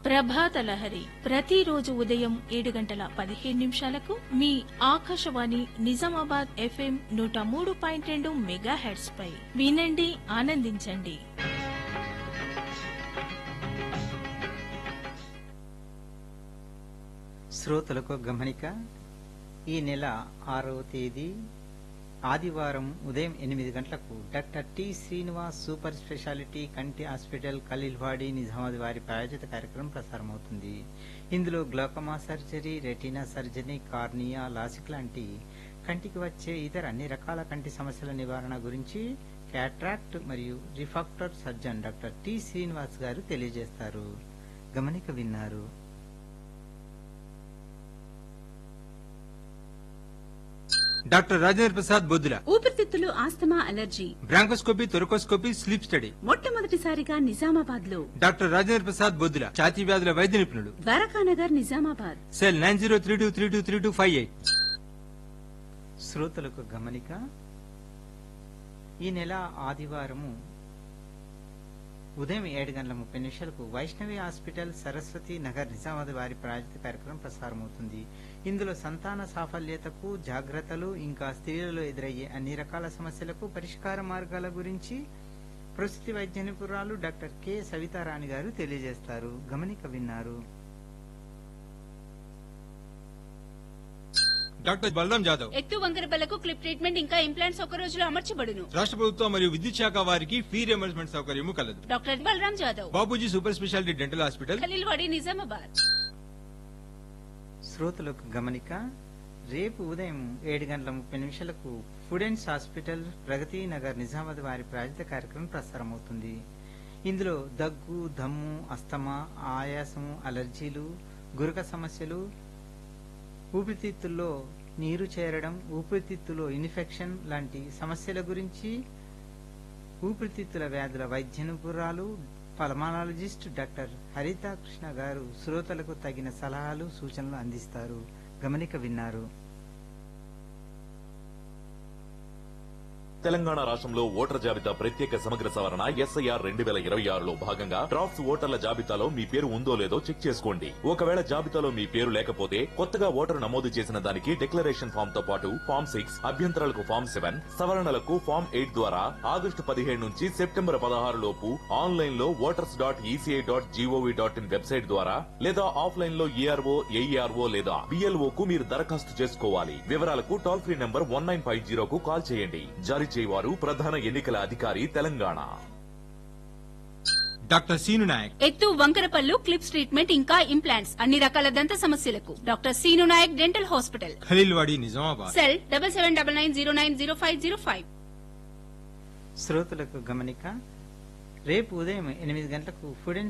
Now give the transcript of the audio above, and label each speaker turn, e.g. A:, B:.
A: ప్రభాత లహరి ప్రతిరోజు ఉదయం ఏడు గంటల పదిహేను నిమిషాలకు మీ ఆకాశవాణి నిజామాబాద్ ఎఫ్ఎం నూట మూడు పాయింట్ రెండు మెగా హెడ్స్ పై వినండి ఆనందించండి
B: శ్రోతలకు గమనిక ఈ నెల ఆరవ తేదీ ఆదివారం ఉదయం ఎనిమిది గంటలకు doctor T Srinivas super speciality కంటి హాస్పిటల్ ఖలీల్వాడి నిజామాబాద్ వారి ప్రాయోజిత కార్యక్రమం ప్రసారమవుతుంది ఇందులో glaucoma surgery retina surgery cornea LASIK లాంటి కంటికి వచ్చే ఇతర అన్ని రకాల కంటి సమస్యల నివారణ గురించి క్యాట్రాక్ట్ మరియు refractive surgeon doctor T Srinivas garu తెలియజేస్తారు గమనిక విన్నారు
C: డాక్టర్ రాజేంద్ర ప్రసాద్ బొద్దుల
D: ఊపిరితిత్తులు asthma allergy
C: bronchoscopy thoracoscopy sleep study
D: మొట్టమొదటిసారిగా నిజామాబాద్ లో
C: డాక్టర్ రాజేంద్ర ప్రసాద్ బొద్దుల ఛాతీ వ్యాధుల వైద్య నిపుణుడు
D: Dwarakanagar Nizamabad
C: cell nine zero three two three two three two five eight
B: శ్రోతలకు గమనిక ఈ నెల ఆదివారము ఉదయం ఏడు గంటల ముప్పై నిమిషాలకు వైష్ణవి హాస్పిటల్ సరస్వతి నగర్ నిజామాబాద్ వారి ప్రాయోజిత కార్యక్రమం ప్రసారమవుతుంది ఇందులో సంతాన సాఫల్యతకు జాగ్రత్తలు ఇంకా స్త్రీలలో ఎదురయ్యే అన్ని రకాల సమస్యలకు పరిష్కార మార్గాల గురించి ప్రస్తుతి వైద్య నిపుణురాలు డాక్టర్ కె సవితారాణి గారు తెలియజేస్తారు గమనిక విన్నారు
C: డాక్టర్ బలరాం జాదవ్
E: ఎత్తు వంకరబలకు క్లిప్ ట్రీట్మెంట్ ఇంకా ఇంప్లాంట్స్ ఒక రోజులో అమర్చబడును
C: రాష్ట్ర ప్రభుత్వం మరియు విద్యుత్ శాఖ వారికి ఫీ రియంబర్స్మెంట్ సౌకర్యము కలదు
E: doctor Balram Jadhav
C: Babuji super speciality dental hospital
E: Khaleelwadi Nizamabad
B: శ్రోతలకు గమనిక రేపు ఉదయం ఏడు గంటల ముప్పై నిమిషాలకు ఫుడెన్స్ హాస్పిటల్ ప్రగతి నగర్ నిజామాబాద్ వారి ప్రాయోజిత కార్యక్రమం ప్రసారమవుతుంది ఇందులో దగ్గు దమ్ము అస్తమా ఆయాసము అలర్జీలు గురక సమస్యలు ఊపిరితిత్తుల్లో నీరు చేరడం ఊపిరితిత్తులో ఇన్ఫెక్షన్ లాంటి సమస్యల గురించి ఊపిరితిత్తుల వ్యాధుల వైద్య నిపుణురాలు పల్మానాలజిస్ట్ డాక్టర్ హరిత కృష్ణ గారు శ్రోతలకు తగిన సలహాలు సూచనలు అందిస్తారు గమనిక విన్నారు
F: తెలంగాణ రాష్ట్రంలో ఓటర్ జాబితా ప్రత్యేక సమగ్ర సవరణ ఎస్ఐఆర్ రెండు వేల ఇరవై ఆరులో భాగంగా డ్రాఫ్ట్స్ ఓటర్ల జాబితాలో మీ పేరు ఉందో లేదో చెక్ చేసుకోండి ఒకవేళ జాబితాలో మీ పేరు లేకపోతే కొత్తగా ఓటరు నమోదు చేసిన దానికి డిక్లరేషన్ ఫామ్ తో పాటు ఫామ్ సిక్స్ అభ్యంతరాలకు ఫామ్ సెవెన్ సవరణలకు ఫామ్ ఎయిట్ ద్వారా ఆగస్టు పదిహేడు నుంచి సెప్టెంబర్ పదహారు లోపు ఆన్లైన్ లో voters dot ECI dot GOV dot in website ద్వారా లేదా ఆఫ్లైన్ లో ఏఆర్ఓ ఏఈఆర్ఓ లేదా బిఎల్ఓ కు మీరు దరఖాస్తు చేసుకోవాలి వివరాలకు toll free number one nine five జీరోకు కాల్ చేయండి జారీ చేయవారు ప్రధాన ఎన్నికల అధికారి తెలంగాణ
C: డాక్టర్ సీను నాయక్
E: ఎత్తు వంకరపల్లు క్లిప్స్ ట్రీట్మెంట్ ఇంకా ఇంప్లాంట్స్ అన్ని రకాల దంత సమస్యలకు doctor Seenu Naik dental hospital
C: Khaleelwadi Nizamabad
E: cell double seven double nine zero nine zero five zero five
B: శ్రోతలకు గమనిక రేపు ఉదయం ఎనిమిది గంటలకు ఫుడ్